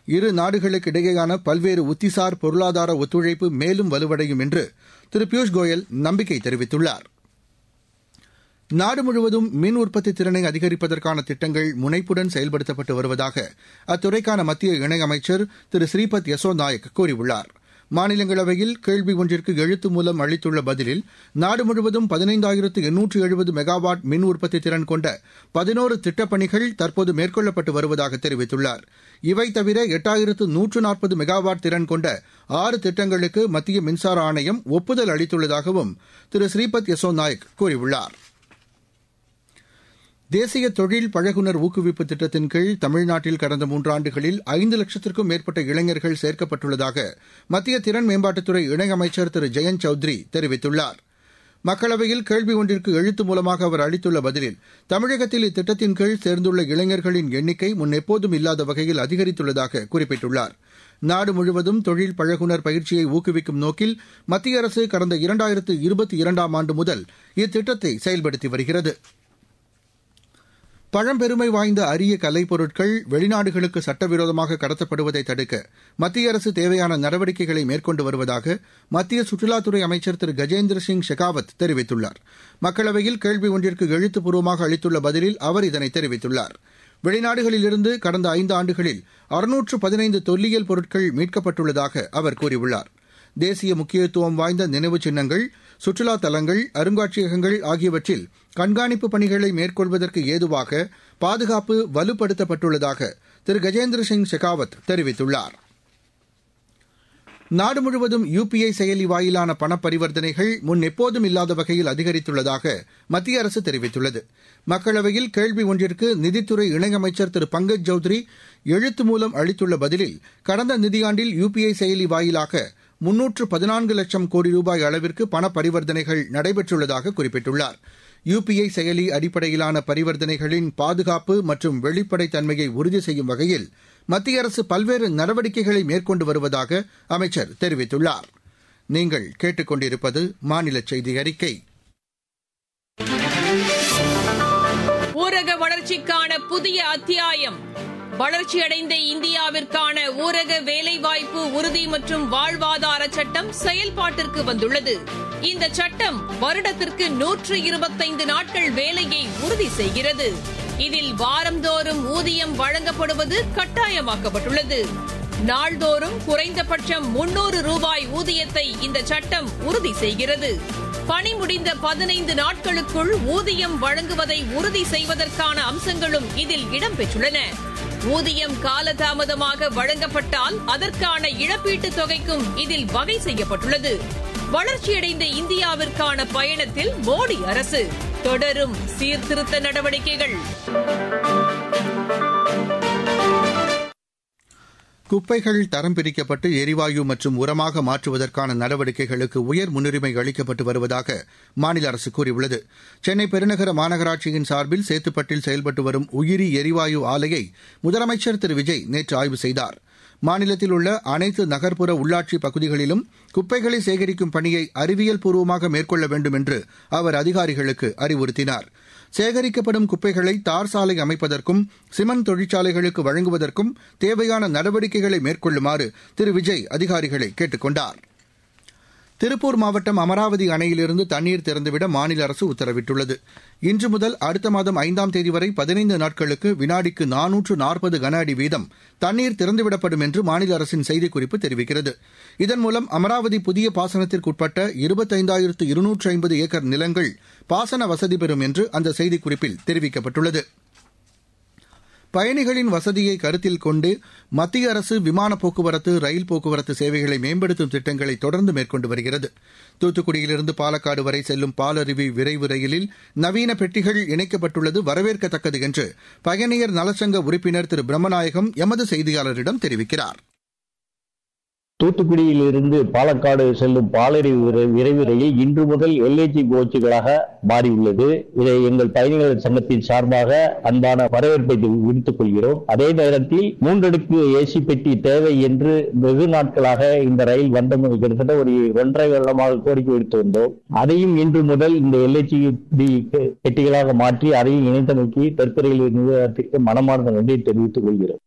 இரு நாடுகளுக்கு இடையேயான பல்வேறு உத்திசார் பொருளாதார ஒத்துழைப்பு மேலும் வலுவடையும் என்று திரு பியூஷ் கோயல் நம்பிக்கை தெரிவித்துள்ளார் நாடு முழுவதும் மின் உற்பத்தி திறனை அதிகரிப்பதற்கான திட்டங்கள் முனைப்புடன் செயல்படுத்தப்பட்டு வருவதாக அத்துறைக்கான மத்திய இணையமைச்சர் திரு ஸ்ரீபத் யசோ நாயக் கூறியுள்ளார் மாநிலங்களவையில் கேள்வி ஒன்றிற்கு எழுத்து மூலம் அளித்துள்ள பதிலில் நாடு முழுவதும் பதினைந்தாயிரத்து எண்ணூற்று எழுபது மெகாவாட் மின் உற்பத்தி திறன் கொண்ட பதினோரு திட்டப்பணிகள் தற்போது மேற்கொள்ளப்பட்டு வருவதாக தெரிவித்துள்ளார் இவை தவிர எட்டாயிரத்து நூற்று நாற்பது மெகாவாட் திறன் கொண்ட ஆறு திட்டங்களுக்கு மத்திய மின்சார ஆணையம் ஒப்புதல் அளித்துள்ளதாகவும் திரு ஸ்ரீபத் யசோ நாயக் கூறியுள்ளாா் தேசிய தொழில் பழகுனர் ஊக்குவிப்பு திட்டத்தின் கீழ் தமிழ்நாட்டில் கடந்த மூன்றாண்டுகளில் ஐந்து லட்சத்திற்கும் மேற்பட்ட இளைஞர்கள் சேர்க்கப்பட்டுள்ளதாக மத்திய திறன் மேம்பாட்டுத்துறை இணையமைச்சர் திரு ஜெயந்த் சௌத்ரி தெரிவித்துள்ளார் மக்களவையில் கேள்வி ஒன்றிற்கு எழுத்து மூலமாக அவர் அளித்துள்ள பதிலில் தமிழகத்தில் இத்திட்டத்தின் கீழ் சேர்ந்துள்ள இளைஞர்களின் எண்ணிக்கை முன்னெப்போதும் இல்லாத வகையில் அதிகரித்துள்ளதாக குறிப்பிட்டுள்ளார் நாடு முழுவதும் தொழில் பழகுனர் பயிற்சியை ஊக்குவிக்கும் நோக்கில் மத்திய அரசு கடந்த இரண்டாயிரத்து இருபத்தி இரண்டாம் ஆண்டு முதல் இத்திட்டத்தை செயல்படுத்தி வருகிறது பழம்பெருமை வாய்ந்த அரிய கலைப்பொருட்கள் வெளிநாடுகளுக்கு சட்டவிரோதமாக கடத்தப்படுவதை தடுக்க மத்திய அரசு தேவையான நடவடிக்கைகளை மேற்கொண்டு வருவதாக மத்திய சுற்றுலாத்துறை அமைச்சர் திரு கஜேந்திர சிங் ஷெகாவத் தெரிவித்துள்ளார் மக்களவையில் கேள்வி ஒன்றிற்கு எழுத்துப்பூர்வமாக அளித்துள்ள பதிலில் அவர் இதனை தெரிவித்துள்ளார் வெளிநாடுகளிலிருந்து கடந்த ஐந்து ஆண்டுகளில் அறுநூற்று பதினைந்து தொல்லியல் பொருட்கள் மீட்கப்பட்டுள்ளதாக அவர் கூறியுள்ளார் தேசிய முக்கியத்துவம் வாய்ந்த நினைவு சின்னங்கள் சுற்றுலா தலங்கள் அருங்காட்சியகங்கள் ஆகியவற்றில் கண்காணிப்பு பணிகளை மேற்கொள்வதற்கு ஏதுவாக பாதுகாப்பு வலுப்படுத்தப்பட்டுள்ளதாக திரு கஜேந்திர சிங் ஷெகாவத் தெரிவித்துள்ளார் நாடு முழுவதும் யுபிஐ செயலி வாயிலான பண பரிவர்த்தனைகள் முன் எப்போதும் இல்லாத வகையில் அதிகரித்துள்ளதாக மத்திய அரசு தெரிவித்துள்ளது மக்களவையில் கேள்வி ஒன்றிற்கு நிதித்துறை இணையமைச்சர் திரு பங்கஜ் சௌத்ரி எழுத்து மூலம் அளித்துள்ள பதிலில் கடந்த நிதியாண்டில் யுபிஐ செயலி வாயிலாக முன்னூற்று பதினான்கு லட்சம் கோடி ரூபாய் அளவிற்கு பண பரிவர்த்தனைகள் நடைபெற்றுள்ளதாக குறிப்பிட்டுள்ளார் யுபிஐ செயலி அடிப்படையிலான பரிவர்த்தனைகளின் பாதுகாப்பு மற்றும் வெளிப்படைத்தன்மையை உறுதி செய்யும் வகையில் மத்திய அரசு பல்வேறு நடவடிக்கைகளை மேற்கொண்டு வருவதாக அமைச்சர் தெரிவித்துள்ளார் நீங்கள் கேட்டுக்கொண்டிருப்பது மாநில செய்தி அறிக்கை ஊரக வளர்ச்சிக்கான புதிய அத்தியாயம் வளர்ச்சியடைந்த இந்தியாவிற்கான ஊரக வேலைவாய்ப்பு உறுதி மற்றும் வாழ்வாதார சட்டம் செயல்பாட்டிற்கு வந்துள்ளது இந்த சட்டம் வருடத்திற்கு நூற்று இருபத்தைந்து நாட்கள் வேலையை உறுதி செய்கிறது இதில் வாரந்தோறும் ஊதியம் வழங்கப்படுவது கட்டாயமாக்கப்பட்டுள்ளது நாள்தோறும் குறைந்தபட்சம் முன்னூறு ரூபாய் ஊதியத்தை இந்த சட்டம் உறுதி செய்கிறது பணி முடிந்த பதினைந்து நாட்களுக்குள் ஊதியம் வழங்குவதை உறுதி செய்வதற்கான அம்சங்களும் இதில் இடம்பெற்றுள்ளன ஊதியம் காலதாமதமாக வழங்கப்பட்டால் அதற்கான இழப்பீட்டுத் தொகைக்கும் இதில் வகை செய்யப்பட்டுள்ளது வளர்ச்சியடைந்த இந்தியாவிற்கான பயணத்தில் மோடி அரசு தொடரும் சீர்திருத்த நடவடிக்கைகள் குப்பைகள் தரம் பிரிக்கப்பட்டு எரிவாயு மற்றும் உரமாக மாற்றுவதற்கான நடவடிக்கைகளுக்கு உயர் முன்னுரிமை அளிக்கப்பட்டு வருவதாக மாநில அரசு கூறியுள்ளது சென்னை பெருநகர மாநகராட்சியின் சார்பில் சேத்துப்பட்டில் செயல்பட்டு வரும் உயிரி எரிவாயு ஆலையை முதலமைச்சர் திரு விஜய் நேற்று ஆய்வு செய்தார் மாநிலத்தில் உள்ள அனைத்து நகர்ப்புற உள்ளாட்சி பகுதிகளிலும் குப்பைகளை சேகரிக்கும் பணியை அறிவியல் பூர்வமாக மேற்கொள்ள வேண்டும் என்று அவர் அதிகாரிகளுக்கு அறிவுறுத்தினார் சேகரிக்கப்படும் குப்பைகளை தார் சாலை அமைப்பதற்கும் சிமெண்ட் தொழிற்சாலைகளுக்கு வழங்குவதற்கும் தேவையான நடவடிக்கைகளை மேற்கொள்ளுமாறு திரு விஜய் அதிகாரிகளை கேட்டுக் கொண்டார் திருப்பூர் மாவட்டம் அமராவதி அணையிலிருந்து தண்ணீர் திறந்துவிட மாநில அரசு உத்தரவிட்டுள்ளது இன்று முதல் அடுத்த மாதம் ஐந்தாம் தேதி வரை பதினைந்து நாட்களுக்கு வினாடிக்கு நானூற்று நாற்பது கன அடி வீதம் தண்ணீர் திறந்துவிடப்படும் என்று மாநில அரசின் செய்திக்குறிப்பு தெரிவிக்கிறது இதன் மூலம் அமராவதி புதிய பாசனத்திற்குட்பட்ட இருபத்தைந்தாயிரத்து இருநூற்று ஐம்பது ஏக்கர் நிலங்கள் பாசன வசதி பெறும் என்று அந்த செய்திக்குறிப்பில் தெரிவிக்கப்பட்டுள்ளது பயணிகளின் வசதியை கருத்தில் கொண்டு மத்திய அரசு விமான போக்குவரத்து ரயில் போக்குவரத்து சேவைகளை மேம்படுத்தும் திட்டங்களை தொடர்ந்து மேற்கொண்டு வருகிறது தூத்துக்குடியிலிருந்து பாலக்காடு வரை செல்லும் பாலருவி விரைவு ரயிலில் நவீன பெட்டிகள் இணைக்கப்பட்டுள்ளது வரவேற்கத்தக்கது என்று பயணியர் நலச்சங்க உறுப்பினர் திரு பிரம்மநாயகம் எமது செய்தியாளரிடம் தெரிவிக்கிறார் தூத்துக்குடியில் இருந்து பாலக்காடு செல்லும் பாலரி விரைவு ரயில் இன்று முதல் எல்ஏஜி கோச்சுகளாக மாறியுள்ளது இதை எங்கள் பயணிகள் சங்கத்தின் சார்பாக அன்பான வரவேற்பை விடுத்துக் கொள்கிறோம் அதே நேரத்தில் மூன்றடுக்கு ஏசி பெட்டி தேவை என்று வெகு நாட்களாக இந்த ரயில் வந்த கிட்டத்தட்ட ஒரு ஒன்றரை வருடமாக கோரிக்கை விடுத்து வந்தோம் அதையும் இன்று முதல் இந்த எல்ஏஜி பெட்டிகளாக மாற்றி அதையும் இணைத்தமைக்கு தெற்கு ரயில் நிர்வாகத்திற்கு மனமார்ந்த நன்றியை தெரிவித்துக் கொள்கிறோம்